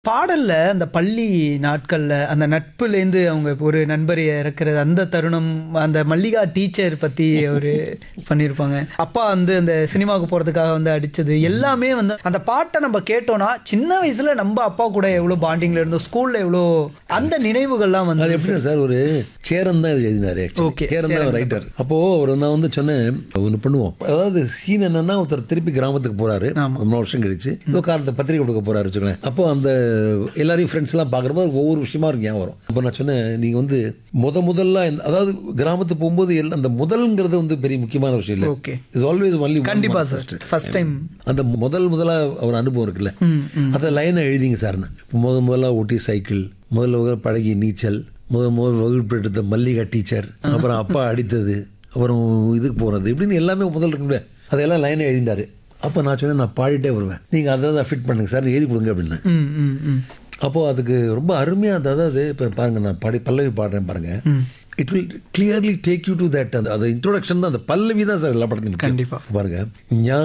பாடல்ல அந்த பள்ளி நாட்கள்ல அந்த நட்புலேருந்து அவங்க ஒரு நண்பர் இறக்குறது அந்த தருணம் அந்த மல்லிகா டீச்சர் பத்தி ஒரு பண்ணியிருப்பாங்க அப்பா வந்து அந்த சினிமாவுக்கு போறதுக்காக வந்து அடிச்சது எல்லாமே வந்து அந்த பாட்டை நம்ம கேட்டோம்னா சின்ன வயசுல நம்ம அப்பா கூட எவ்வளவு பாண்டிங்ல இருந்தோம் ஸ்கூல்ல எவ்வளோ அந்த நினைவுகள்லாம் அது வந்து எப்படின்னா சார் ஒரு சேரன் தான் இது எழுதினாரு Okay, சேரன் தான் ரைட்டர் அப்போ ஒரு நான் வந்து சொன்னேன் ஒன்று பண்ணுவோம் அதாவது சீன் என்னன்னா ஒருத்தர் திருப்பி கிராமத்துக்கு போறாரு ரொம்ப வருஷம் கழிச்சு ஏதோ காரணத்தை பத்திரிக்கை கொடுக்க போறாரு வச்சுக்கோங்களேன் அப்போ அந்த எல்லாரையும் ஃப்ரெண்ட்ஸ் எல்லாம் பார்க்குறப்போ ஒவ்வொரு விஷயமா இருக்கு ஞாபகம் வரும் அப்போ நான் சொன்னேன் நீங்க வந்து முத முதல்ல இந்த- அதாவது கிராமத்துக்கு போகும்போது எல்லாம் அந்த முதல்ங்கிறது வந்து பெரிய முக்கியமான விஷயம் இல்லை ஓகே இஸ் ஆல்வேஸ் ஒன்லி கண்டிப்பா சார் ஃபர்ஸ்ட் டைம் அந்த முதல் முதலா ஒரு அனுபவம் இருக்குல்ல அந்த லைனை எழுதிங்க சார்னு முதல் முதல்ல ஓட்டி சைக்கிள் முதல்ல முதல்ல பழகி நீச்சல் முதல் முதல் வகுப்பு எடுத்த மல்லிகா டீச்சர் அப்புறம் அப்பா அடித்தது அப்புறம் இதுக்கு போகிறது இப்படின்னு எல்லாமே முதல்ல இருக்குல்ல அதெல்லாம் லைனை எழுதிட்டாரு அப்போ நான் சொன்னேன் நான் பாடிட்டே வருவேன் நீங்கள் அதை தான் ஃபிட் பண்ணுங்க சார் எழுதி கொடுங்க அப்படின்னு ம் ம் ம் அப்போது அதுக்கு ரொம்ப அருமையாக அந்த அதாவது இப்போ பாருங்க நான் பாடி பல்லவி பாடுறேன் பாருங்க it will clearly take you to that அந்த அது இன்ட்ரோடக்ஷன் தான் அந்த பல்லவி தான் சார் எல்லா படத்தையும் முக்கியம். கண்டிப்பா. பாருங்க ஞா